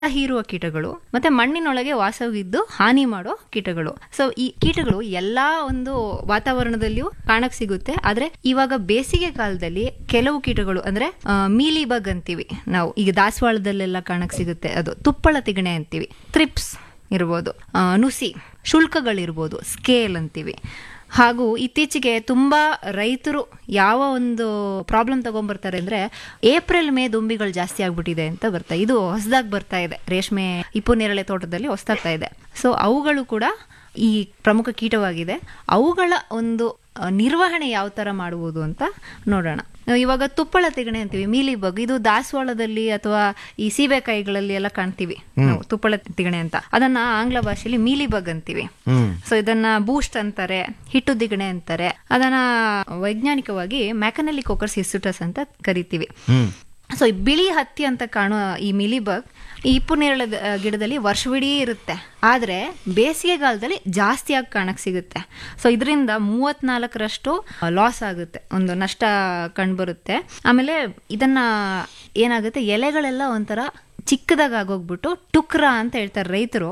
ಹೀರುವ ಕೀಟಗಳು ಮತ್ತೆ ಮಣ್ಣಿನೊಳಗೆ ವಾಸವಿದ್ದು ಹಾನಿ ಮಾಡೋ ಕೀಟಗಳು ಸೊ ಈ ಕೀಟಗಳು ಎಲ್ಲಾ ಒಂದು ವಾತಾವರಣದಲ್ಲಿಯೂ ಕಾಣಕ್ ಸಿಗುತ್ತೆ ಆದ್ರೆ ಇವಾಗ ಬೇಸಿಗೆ ಕಾಲದಲ್ಲಿ ಕೆಲವು ಕೀಟಗಳು ಅಂದ್ರೆ ಆ, ಮೀಲಿ ಬಗ್ ಅಂತೀವಿ ನಾವು ಈಗ ದಾಸವಾಳದಲ್ಲೆಲ್ಲ ಕಾಣಕ್ ಸಿಗುತ್ತೆ ಅದು ತುಪ್ಪಳ ತಿಗಣೆ ಅಂತೀವಿ ತ್ರಿಪ್ಸ್ ಇರ್ಬೋದು ಆ, ನುಸಿ ಶುಲ್ಕಗಳಿರ್ಬೋದು ಸ್ಕೇಲ್ ಅಂತೀವಿ ಹಾಗೂ ಇತ್ತೀಚೆಗೆ ತುಂಬಾ ರೈತರು ಯಾವ ಒಂದು ಪ್ರಾಬ್ಲಮ್ ತಗೊಂಡ್ಬರ್ತಾರೆ ಅಂದ್ರೆ ಏಪ್ರಿಲ್ ಮೇ ದುಂಬಿಗಳು ಜಾಸ್ತಿ ಆಗ್ಬಿಟ್ಟಿದೆ ಅಂತ ಬರ್ತಾ ಇದು ಹೊಸದಾಗಿ ಬರ್ತಾ ಇದೆ ರೇಷ್ಮೆ ಇಪ್ಪು ನೇರಳೆ ತೋಟದಲ್ಲಿ ಹೊಸದಾಗ್ತಾ ಇದೆ ಸೊ ಅವುಗಳು ಕೂಡ ಈ ಪ್ರಮುಖ ಕೀಟವಾಗಿದೆ ಅವುಗಳ ಒಂದು ಆ, ನಿರ್ವಹಣೆ ಯಾವ ತರ ಮಾಡುವುದು ಅಂತ ನೋಡೋಣ ಇವಾಗ ತುಪ್ಪಳ ತಿಗಣೆ ಅಂತೀವಿ ಮೀಲಿ ಬಗ್ ಇದು ದಾಸವಾಳದಲ್ಲಿ ಅಥವಾ ಈ ಸೀಬೆಕಾಯಿಗಳಲ್ಲಿ ಎಲ್ಲ ಕಾಣ್ತೀವಿ ನಾವು ತುಪ್ಪಳ ತಿಗಣೆ ಅಂತ ಅದನ್ನ ಆಂಗ್ಲ ಭಾಷೆಯಲ್ಲಿ ಮೀಲಿ ಬಗ್ ಅಂತೀವಿ ಹ್ಮ್ ಸೊ ಇದನ್ನ ಬೂಸ್ಟ್ ಅಂತಾರೆ ಹಿಟ್ಟು ದಿಗಣೆ ಅಂತಾರೆ ಅದನ್ನ ವೈಜ್ಞಾನಿಕವಾಗಿ ಮ್ಯಾಕನಲ್ಲಿ ಕೋಕರ್ಸ್ ಹಿಸ್ಟುಟಸ್ ಅಂತ ಕರಿತೀವಿ ಹ್ಮ್ ಸೊ ಈ ಬಿಳಿ ಹತ್ತಿ ಅಂತ ಕಾಣುವ ಈ ಮಿಲಿಬಗ್ ಈ ಇಪ್ಪು ನೇರಳೆ ಗಿಡದಲ್ಲಿ ವರ್ಷವಿಡೀ ಇರುತ್ತೆ ಆದ್ರೆ ಬೇಸಿಗೆಗಾಲದಲ್ಲಿ ಜಾಸ್ತಿಯಾಗಿ ಕಾಣಕ್ ಸಿಗುತ್ತೆ ಸೊ ಇದರಿಂದ ಮೂವತ್ನಾಲ್ಕರಷ್ಟು ಲಾಸ್ ಆಗುತ್ತೆ ಒಂದು ನಷ್ಟ ಕಂಡುಬರುತ್ತೆ ಆಮೇಲೆ ಇದನ್ನ ಏನಾಗುತ್ತೆ ಎಲೆಗಳೆಲ್ಲ ಒಂಥರ ಚಿಕ್ಕದಾಗ ಆಗೋಗ್ಬಿಟ್ಟು ಟುಕ್ರ ಅಂತ ಹೇಳ್ತಾರೆ ರೈತರು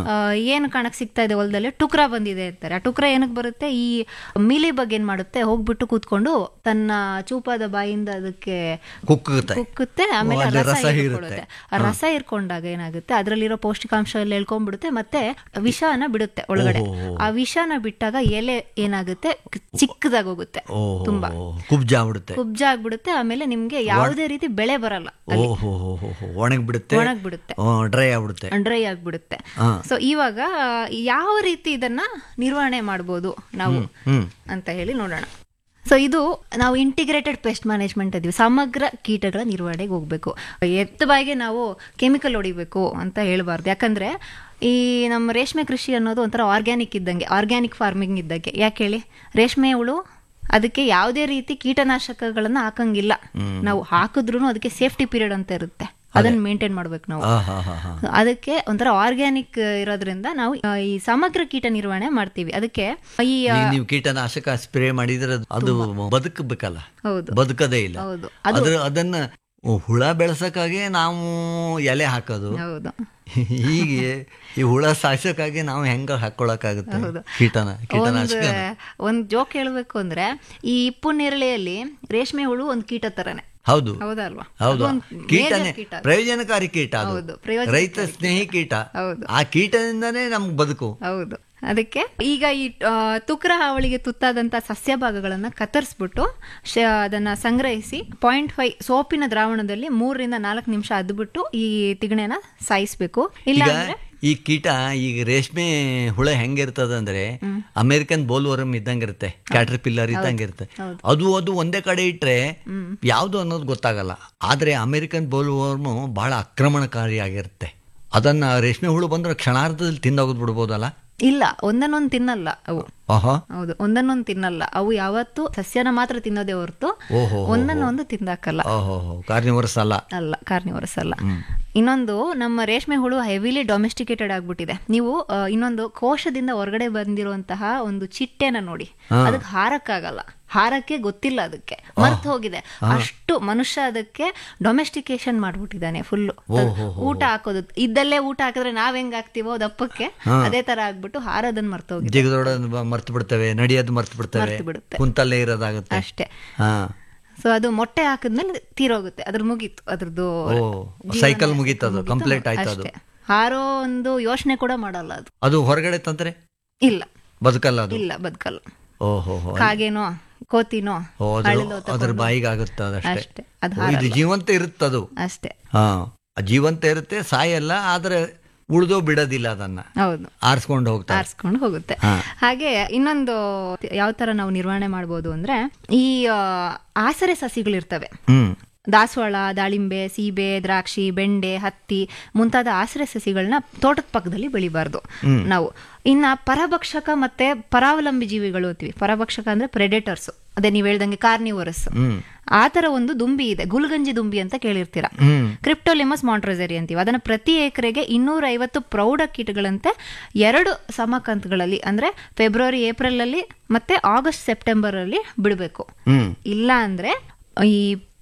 ಏನು ಕಾಣಕ್ ಸಿಗ್ತಾ ಇದೆ ಹೊಲದಲ್ಲಿ ಟುಕ್ರ ಬಂದಿದೆ ಅಂತಾರೆ ಆ ಟುಕ್ರ ಏನಕ್ಕೆ ಬರುತ್ತೆ ಈ ಮಿಲಿ ಬಗ್ ಏನ್ ಮಾಡುತ್ತೆ ಹೋಗ್ಬಿಟ್ಟು ಕೂತ್ಕೊಂಡು ತನ್ನ ಚೂಪಾದ ಬಾಯಿಂದ ಅದಕ್ಕೆ ಕುಕ್ಕುತ್ತೆ ಕುಕ್ಕುತ್ತೆ ಆಮೇಲೆ ಓ, ಆ ಅಲ್ಲಿ ರಸ ರಸ ಹೀರ್ಕೊಳ್ಳುತ್ತೆ ಆ ರಸ ಇರ್ಕೊಂಡಾಗ ಏನಾಗುತ್ತೆ ಅದರಲ್ಲಿರೋ ಪೌಷ್ಟಿಕಾಂಶ ಎಲ್ಲ ಎಳ್ಕೊಂಡ್ಬಿಡುತ್ತೆ ಮತ್ತೆ ವಿಷನ ಬಿಡುತ್ತೆ ಒಳಗಡೆ ಆ ವಿಷನ ಬಿಟ್ಟಾಗ ಎಲೆ ಏನಾಗುತ್ತೆ ಕ್- ಚಿಕ್ಕದಾಗಿ ಹೋಗುತ್ತೆ ಓ ತುಂಬಾ ಕುಬ್ಜ ಆಗ್ಬಿಡುತ್ತೆ ಕುಬ್ಜ ಆಗ್ಬಿಡುತ್ತೆ ಆಮೇಲೆ ನಿಮ್ಗೆ ಯಾವುದೇ ರೀತಿ ಬೆಳೆ ಬರಲ್ಲ ಓಹೋ ಒಣಗ್ ಬಿಡುತ್ತೆ ಒಣಗ್ಬಿಡುತ್ತೆ ಡ್ರೈ ಆಗ್ಬಿಡುತ್ತೆ ಡ್ರೈ ಆಗ್ಬಿಡುತ್ತೆ ಹಾ. ಸೊ ಇವಾಗ ಯಾವ ರೀತಿ ಇದನ್ನ ನಿರ್ವಹಣೆ ಮಾಡ್ಬೋದು ನಾವು ಹ್ಮ್ ಅಂತ ಹೇಳಿ ನೋಡೋಣ ಸೊ ಇದು ನಾವು ಇಂಟಿಗ್ರೇಟೆಡ್ ಪೆಸ್ಟ್ ಮ್ಯಾನೇಜ್ಮೆಂಟ್ ಇದೀವಿ ಸಮಗ್ರ ಕೀಟಗಳ ನಿರ್ವಹಣೆಗೆ ಹೋಗ್ಬೇಕು ಎತ್ತ ಬಾಯಿಗೆ ನಾವು ಕೆಮಿಕಲ್ ಹೊಡಿಬೇಕು ಅಂತ ಹೇಳ್ಬಾರ್ದು ಯಾಕಂದ್ರೆ ಈ ನಮ್ಮ ರೇಷ್ಮೆ ಕೃಷಿ ಅನ್ನೋದು ಒಂಥರ ಆರ್ಗ್ಯಾನಿಕ್ ಇದ್ದಂಗೆ ಆರ್ಗ್ಯಾನಿಕ್ ಫಾರ್ಮಿಂಗ್ ಇದ್ದಂಗೆ ಯಾಕೆ ಹೇಳಿ ರೇಷ್ಮೆ ಹುಳು ಅದಕ್ಕೆ ಯಾವುದೇ ರೀತಿ ಕೀಟನಾಶಕಗಳನ್ನ ಹಾಕಂಗಿಲ್ಲ ನಾವು ಹಾಕಿದ್ರು ಅದಕ್ಕೆ ಸೇಫ್ಟಿ ಪೀರಿಯಡ್ ಅಂತ ಇರುತ್ತೆ ಅದನ್ನ ಮೇಂಟೈನ್ ಮಾಡ್ಬೇಕು ನಾವು ಆ ಹಾ ಹಾ ಹಾ ಅದಕ್ಕೆ ಒಂಥರ ಆರ್ಗ್ಯಾನಿಕ್ ಇರೋದ್ರಿಂದ ನಾವು ಆ, ಈ ಸಮಗ್ರ ಕೀಟ ನಿರ್ವಹಣೆ ಮಾಡ್ತೀವಿ ಅದಕ್ಕೆ ಈ ಆ, ಈಗ ನೀವು ಕೀಟನಾಶಕ ಸ್ಪ್ರೇ ಮಾಡಿದ್ರೆ ಅದು- ಅದು ಬದುಕಬೇಕಲ್ಲ ಹೌದು ಬದುಕದೇ ಇಲ್ಲ ಹೌದು ಅದ್ರ ಅದನ್ನ ಹುಳ ಬೆಳೆಸಕ್ಕಾಗಿ ನಾವು ಎಲೆ ಹಾಕೋದು ಹೌದು ಹೀಗೆ ಈ ಹುಳ ಸಾಯ್ಸಕ್ಕಾಗಿ ನಾವು ಹೆಂಗ ಹಾಕೊಳಕಾಗುತ್ತೆ ಕೀಟನ ಕೀಟನಾಶಕ ಒಂದ್ ಜೋಕ್ ಹೇಳ್ಬೇಕು ಅಂದ್ರೆ ಈ ಇಪ್ಪು ನೇರಳೆಯಲ್ಲಿ ರೇಷ್ಮೆ ಹುಳು ಒಂದ್ ಕೀಟ ತರನೇ ಹೌದು ಹೌದಲ್ವಾ ಹೌದು ಅದೊಂದ್ ಕೀಟನೇ major ಕೀಟ ಅದು. ಪ್ರಯೋಜನಕಾರಿ ಕೀಟ ಅದು ಹೌದು, ಪ್ರಯೋಜನಕಾರಿ ರೈತ ಸ್ನೇಹಿ ಕೀಟ ಹೌದು. ಆ ಕೀಟದಿಂದನೇ ನಮ್ಗೆ ಬದುಕು ಹೌದು ಅದಕ್ಕೆ ಈಗ ಈ ಆ, ತುಕ್ರ ಹಾವಳಿಗೆ ತುತ್ತಾದಂತ ಸಸ್ಯ ಭಾಗಗಳನ್ನ ಕತ್ತರಿಸ್ಬಿಟ್ಟು ಶ- ಅದನ್ನ ಸಂಗ್ರಹಿಸಿ ಪಾಯಿಂಟ್ ಫೈವ್ ಸೋಪಿನ ದ್ರಾವಣದಲ್ಲಿ ಮೂರರಿಂದ ನಾಲ್ಕು ನಿಮಿಷ ಅದ್ಬಿಟ್ಟು ಈ ತಿಗಣೆನ ಸಾಯಿಸ್ಬೇಕು ಇಲ್ಲ ಈಗ ಅಂದ್ರೆ ಈ ಕೀಟ ಈಗ ರೇಷ್ಮೆ ಹುಳ ಹೆಂಗಿರ್ತದ ಅಂದ್ರೆ ಅಮೆರಿಕನ್ ಬೋಲ್ವರಮ್ ಇದ್ದಂಗಿರುತ್ತೆ ಕ್ಯಾಟ್ರಿ ಪಿಲ್ಲರ್ ಇದ್ದಂಗಿರುತ್ತೆ ಅದು ಅದು ಒಂದೇ ಕಡೆ ಇಟ್ರೆ ಯಾವುದು ಅನ್ನೋದು ಗೊತ್ತಾಗಲ್ಲ ಆದ್ರೆ ಅಮೆರಿಕನ್ ಬೋಲ್ವರ್ಮು ಬಹಳ ಆಕ್ರಮಣಕಾರಿಯಾಗಿರುತ್ತೆ ಅದನ್ನ ರೇಷ್ಮೆ ಹುಳು ಬಂದ್ರೆ ಕ್ಷಣಾರ್ಧದಲ್ಲಿ ತಿಂದೋಗದ್ ಬಿಡ್ಬೋದಲ್ಲ ಇಲ್ಲ ಒಂದನ್ನೊಂದು ತಿನ್ನಲ್ಲ ಅವು ಆಹಾ ಹೌದು ಒಂದನ್ನೊಂದು ತಿನ್ನಲ್ಲ ಅವು ಯಾವತ್ತು ಸಸ್ಯನ ಮಾತ್ರ ತಿನ್ನೋದೇ ಹೊರತು ಓಹೋ ಒಂದನ್ನೊಂದು ತಿಂದಾಕಲ್ಲ ಓಹೋ ಕಾರ್ನಿವರ್ಸ್ ಅಲ್ಲ ಅಲ್ಲ ಕಾರ್ನಿವರಸ್ ಅಲ್ಲ ಇನ್ನೊಂದು ನಮ್ಮ ರೇಷ್ಮೆ ಹುಳು ಹೆವಿಲಿ ಡೊಮೆಸ್ಟಿಕೇಟೆಡ್ ಆಗ್ಬಿಟ್ಟಿದೆ ನೀವು ಆ, ಇನ್ನೊಂದು ಕೋಶದಿಂದ ಹೊರಗಡೆ ಬಂದಿರುವಂತಹ ಒಂದು ಚಿಟ್ಟೆನ ನೋಡಿ ಅದಕ್ಕೆ ಹಾರಕ್ಕಾಗಲ್ಲ ಹಾರಕ್ಕೆ ಗೊತ್ತಿಲ್ಲ ಅದಕ್ಕೆ ಮರ್ತು ಹೋಗಿದೆ ಅಷ್ಟು ಮನುಷ್ಯ ಅದಕ್ಕೆ ಡೊಮೆಸ್ಟಿಕೇಶನ್ ಮಾಡ್ಬಿಟ್ಟಿದ್ದಾನೆ ಫುಲ್ ಊಟ ಹಾಕೋದು ಇದ್ದಲ್ಲೇ ಊಟ ಹಾಕಿದ್ರೆ ನಾವ್ ಹೆಂಗ್ ಹಾಕ್ತಿವೋ ದಪ್ಪಕ್ಕೆ ಅದೇ ತರ ಆಗ್ಬಿಟ್ಟು ಹಾರದನ್ ಮರ್ತು ಹೋಗಿದೆ ಜಿಗದೊಡ ಮರ್ತು ಬಿಡ್ತವೆ ನಡೆಯೋದು ಮರ್ತು ಬಿಡ್ತವೆ ಮರ್ತು ಬಿಡುತ್ತೆ. ಕುಂತಲ್ಲೇ ಇರೋದಾಗುತ್ತೆ ಅಷ್ಟೇ ಹಾ ಸೊ ಅದು ಮೊಟ್ಟೆ ಹಾಕಿದ್ಮೇಲೆ ತೀರೋಗುತ್ತೆ ಅದ್ರ ಮುಗೀತು ಅದ್ರದ್ದು ಓ ಸೈಕಲ್ ಮುಗೀತು ಅದು ಕಂಪ್ಲೀಟ್ ಆಯ್ತು ಅದು ಅಷ್ಟೇ ಹಾರೋ ಒಂದು ಯೋಚನೆ ಕೂಡ ಮಾಡಲ್ಲ ಅದು ಅದು ಹೊರಗಡೆ ತಂದ್ರೆ ಇಲ್ಲ ಬದುಕಲ್ಲ ಅದು ಇಲ್ಲ ಬದುಕಲ್ಲ ಓಹೋ ಹೋ ಕಾಗೇನೋ ಕೋತಿನೋ ಓ, ಅದು ಹಳ್ಳಿಲೋ ಅದ್ರ ತಗೊಂಡು ಬಾಯಿಗೆ ಆಗುತ್ತೆ ಅದಷ್ಟೇ ಅಷ್ಟೇ ಅದು ಓ, ಇದು ಜೀವಂತ ಇರುತ್ತದು ಅಷ್ಟೇ ಹಾ ಆ ಜೀವಂತ ಇರುತ್ತೆ ಸಾಯಲ್ಲ ಆದ್ರೆ ಉಳಿದೋ ಬಿಡೋದಿಲ್ಲ ಅದನ್ನ ಹೌದು ಆರಿಸ್ಕೊಂಡು ಹೋಗ್ತಾರೆ ಆರಿಸ್ಕೊಂಡು ಹೋಗುತ್ತೆ ಹಾ. ಹಾಗೆ ಇನ್ನೊಂದು ಯಾವ ತರ ನಾವು ನಿರ್ವಹಣೆ ಮಾಡ್ಬೋದು ಅಂದ್ರೆ ಈ ಆ, ಆಸರೆ ಸಸಿಗಳಿರ್ತವೆ ಹ್ಮ್ ದಾಸವಾಳ ದಾಳಿಂಬೆ ಸೀಬೆ ದ್ರಾಕ್ಷಿ ಬೆಂಡೆ ಹತ್ತಿ ಮುಂತಾದ ಆಶ್ರಯ ಸಸಿಗಳನ್ನ ತೋಟದ ಪಕ್ಕದಲ್ಲಿ ಬೆಳಿಬಾರ್ದು ನಾವು ಇನ್ನ ಪರಭಕ್ಷಕ ಮತ್ತೆ ಪರಾವಲಂಬಿ ಜೀವಿಗಳು ಅಂತೀವಿ ಪರಭಕ್ಷಕ ಅಂದ್ರೆ ಪ್ರೆಡೇಟರ್ಸ್ ಅದೇ ನೀವ್ ಹೇಳ್ದಂಗೆ ಕಾರ್ನಿವರಸ್ ಹ್ಮ್ ಆ ತರ ಒಂದು ದುಂಬಿ ಇದೆ ಗುಲ್ಗಂಜಿ ದುಂಬಿ ಅಂತ ಕೇಳಿರ್ತೀರ ಹ್ಮ್ ಕ್ರಿಪ್ಟೋಲಿಮಸ್ ಮಾಂಟ್ರೊಸೆರಿ ಅಂತೀವಿ ಅದನ್ನ ಪ್ರತಿ ಎಕರೆಗೆ ಇನ್ನೂರ ಐವತ್ತು ಪ್ರೌಢ ಕೀಟಗಳಂತೆ ಎರಡು ಸಮಕಂತಗಳಲ್ಲಿ ಅಂದ್ರೆ ಫೆಬ್ರವರಿ ಏಪ್ರಿಲ್ ಅಲ್ಲಿ ಮತ್ತೆ ಆಗಸ್ಟ್ ಸೆಪ್ಟೆಂಬರ್ ಅಲ್ಲಿ ಬಿಡಬೇಕು ಹ್ಮ್ ಇಲ್ಲ ಅಂದ್ರೆ ಈ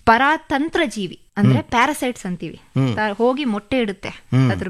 ಪರಾತಂತ್ರ ಜೀವಿ ಅಂದ್ರೆ ಪ್ಯಾರಾಸೈಟ್ಸ್ ಅಂತೀವಿ ತ- ಹೋಗಿ ಮೊಟ್ಟೆ ಇಡುತ್ತೆ ಅದ್ರ